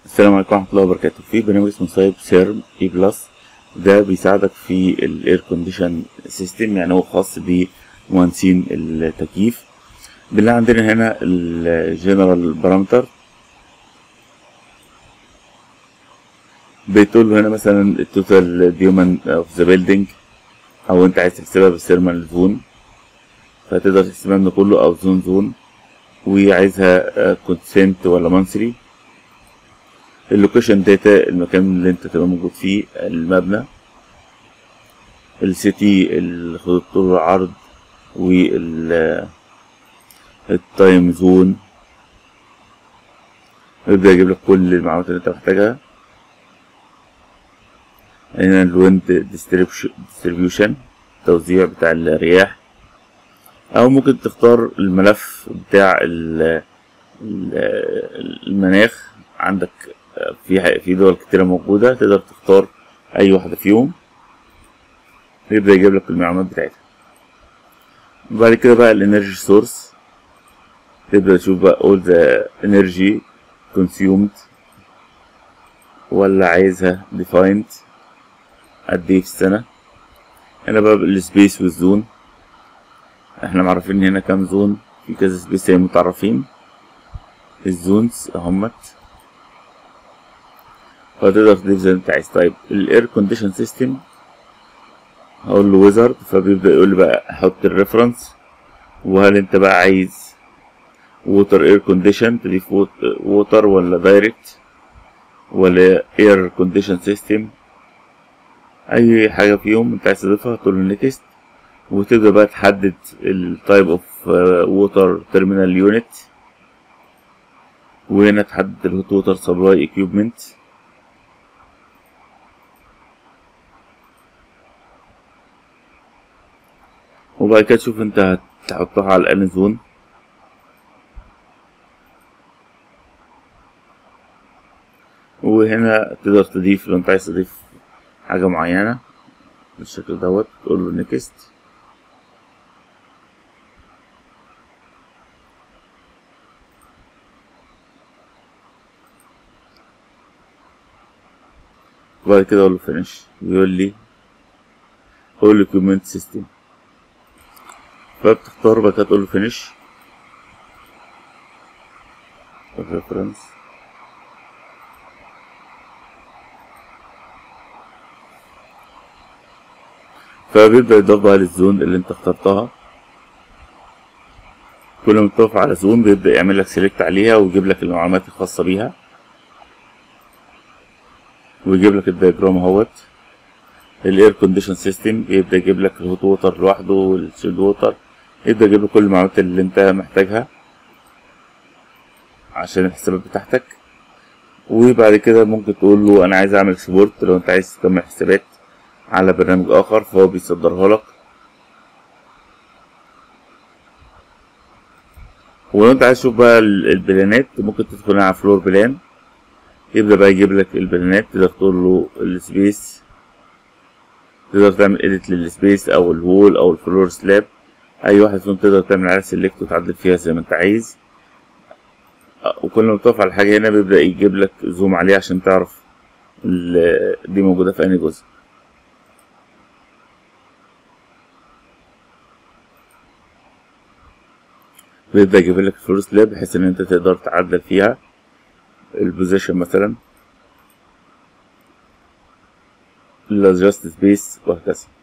السلام عليكم ورحمة الله وبركاته في برنامج اسمه سايب سيرم اي بلس ده بيساعدك في الاير كونديشن سيستم يعني هو خاص بمهندسين التكييف بنلاقي عندنا هنا الجنرال بارامتر بتقول له هنا مثلا التوتال ديومن اوف ذا بيلدينج او انت عايز تحسبها بالثيرمال زون فتقدر تحسبها من كله او زون زون وعايزها كونسنت ولا مانثلي اللوكيشن داتا المكان اللي انت تبقى موجود فيه المبنى السيتي الخطوط طول العرض وال التايم زون يبدأ يجيب لك كل المعلومات اللي انت محتاجها هنا الويند ديستريبيوشن توزيع بتاع الرياح او ممكن تختار الملف بتاع المناخ عندك في في دول كتيرة موجودة تقدر تختار أي واحدة فيهم يبدأ يجيب لك المعلومات بتاعتها بعد كده بقى الانرجي سورس تبدأ تشوف بقى all the energy consumed ولا عايزها defined قد ايه في السنة هنا بقى السبيس والزون احنا معرفين هنا كام زون في كذا سبيس هي متعرفين الزونز اهمت فتقدر تضيف زي ما انت عايز طيب الاير كونديشن سيستم هقول له ويزارد فبيبدا يقول لي بقى حط الريفرنس وهل انت بقى عايز ووتر اير كونديشن تضيف ووتر ولا دايركت ولا اير كونديشن سيستم اي حاجه فيهم انت عايز تضيفها تقول له نيكست وتبدا بقى تحدد التايب اوف ووتر تيرمينال يونت وهنا تحدد الهوت ووتر سبلاي اكيوبمنت وبعد كده تشوف انت هتحطها على الان زون وهنا تقدر تضيف لو انت عايز تضيف حاجة معينة بالشكل دوت تقول له نيكست وبعد كده اقول له فينيش بيقول لي قول لي كومنت سيستم فبتختار بقى تقول له فينيش الريفرنس فبيبدأ يضاف بقى للزون اللي انت اخترتها كل ما تقف على زون بيبدأ يعمل لك سيلكت عليها ويجيب لك المعلومات الخاصة بيها ويجيب لك الدياجرام اهوت الاير كونديشن سيستم بيبدأ يجيب لك الهوت ووتر لوحده والشيلد ووتر يبدأ يجيب لك كل المعلومات اللي انت محتاجها عشان الحسابات بتاعتك وبعد كده ممكن تقول له انا عايز اعمل اكسبورت لو انت عايز تكمل حسابات على برنامج اخر فهو بيصدرها لك ولو انت عايز تشوف بقى البلانات ممكن تدخل على فلور بلان يبدأ بقى يجيب لك البلانات تقدر تقول له السبيس تقدر تعمل اديت للسبيس او الوول او الفلور سلاب اي واحد فيهم تقدر تعمل عليها سيلكت وتعدل فيها زي ما انت عايز وكل ما بتقف على حاجة هنا بيبدأ يجيب لك زوم عليها عشان تعرف دي موجودة في انهي جزء بيبدأ يجيب لك الفلور سلاب بحيث ان انت تقدر تعدل فيها البوزيشن مثلا الادجست سبيس وهكذا